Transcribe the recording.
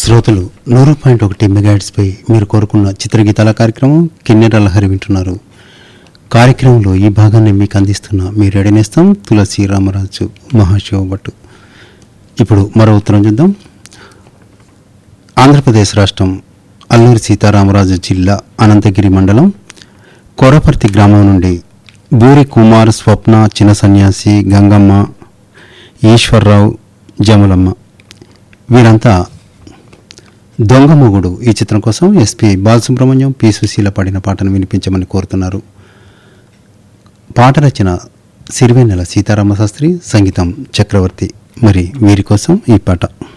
శ్రోతలు నూరు పాయింట్ ఒకటి మెగాట్స్పై మీరు కోరుకున్న చిత్రగీతాల కార్యక్రమం కిన్నెర లహరి వింటున్నారు కార్యక్రమంలో ఈ భాగాన్ని మీకు అందిస్తున్న మీ రెడీనేస్తాం తులసి రామరాజు మహాశివ భట్టు ఇప్పుడు మరో ఉత్తరం చూద్దాం ఆంధ్రప్రదేశ్ రాష్ట్రం అల్లూరి సీతారామరాజు జిల్లా అనంతగిరి మండలం కొరపర్తి గ్రామం నుండి బూరి కుమార్ స్వప్న చిన్న సన్యాసి గంగమ్మ ఈశ్వర్రావు జములమ్మ వీరంతా దొంగ మొగుడు ఈ చిత్రం కోసం ఎస్పి బాలసుబ్రహ్మణ్యం పి సుశీల పాడిన పాటను వినిపించమని కోరుతున్నారు పాట రచన సిరివెన్నెల సీతారామ శాస్త్రి సంగీతం చక్రవర్తి మరి వీరి కోసం ఈ పాట